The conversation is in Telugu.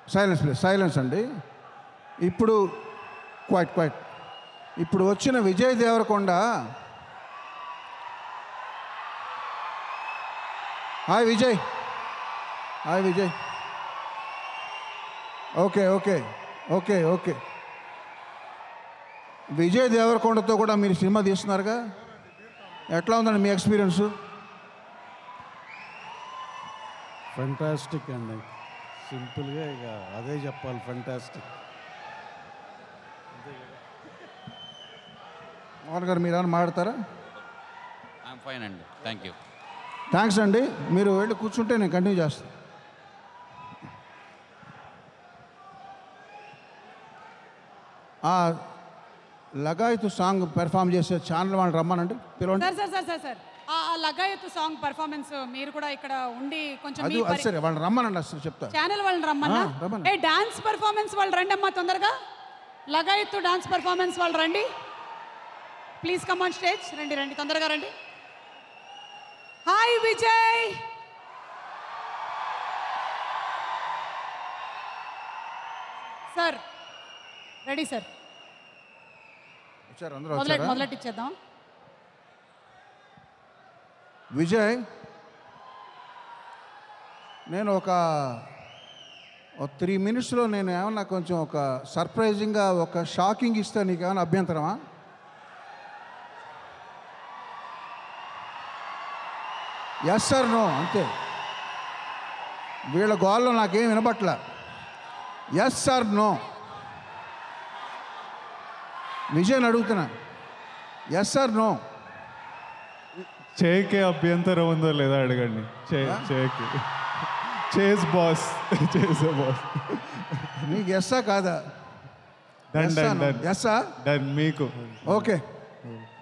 సైలెన్స్ ప్లీజ్ సైలెన్స్ అండి ఇప్పుడు క్వైట్ క్వైట్ ఇప్పుడు వచ్చిన Vijay Devarakonda hi Vijay hi Vijay okay okay okay okay Vijay దేవరకొండతో కూడా మీరు సినిమా తీస్తున్నారుగా ఎట్లా ఉందండి మీ ఎక్స్పీరియన్స్ ఫెంటాస్టిక్ అండి సింపుల్గా ఇక అదే చెప్పాలి ఫెంటాస్టిక్ మోహన్ గారు మీరు ఏమైనా మాట్లాడతారా ఐఎమ్ ఫైన్ అండి థ్యాంక్ యూ థ్యాంక్స్ అండి మీరు వెళ్ళి కూర్చుంటే నేను కంటిన్యూ చేస్తాను ఆ లగాయతు సాంగ్ పెర్ఫామ్ చేసే ఛానల్ వాళ్ళు రమ్మనండి పిలవండి sir sir sir sir sir ఆ ఆ లగాయత్తు సాంగ్ పర్ఫార్మెన్స్ మీరు కూడా ఇక్కడ ఉండి కొంచెం అది అది సరే వాళ్ళని రమ్మనండి అసలు చెప్తా ఛానల్ వాళ్ళని రమ్మన్నా ఆ, రమ్మను. ఏ డాన్స్ పర్ఫార్మెన్స్ వాళ్ళు రండి అమ్మా తొందరగా లగాయత్తు డాన్స్ పర్ఫార్మెన్స్ వాళ్ళు రండి ప్లీజ్ కమ్ ఆన్ స్టేజ్ రండి రండి తొందరగా రండి hi Vijay sir ready sir వచ్చారు అందరూ మొదలెట్ వచ్చారా మొదలెట్ ఇచ్చేద్దాం విజయ్ నేను ఒక త్రీ మినిట్స్లో నేను ఏమన్నా కొంచెం ఒక సర్ప్రైజింగ్గా ఒక షాకింగ్ ఇస్తే నీకు ఏమైనా అభ్యంతరమా ఎస్ సార్ నో అంతే వీళ్ళ గోల్లో నాకేం వినపట్ల ఎస్ సార్ నో విజయ్ అడుగుతున్నా ఎస్ సార్ నో చేకే అభ్యంతరం ఉందో లేదా అడగండి చే చేకి చేస్ బాస్ చేసే బాస్ నీకు ఎస్సా కాదా డన్ డన్ డన్ ఎస్సా డన్ మీకు ఓకే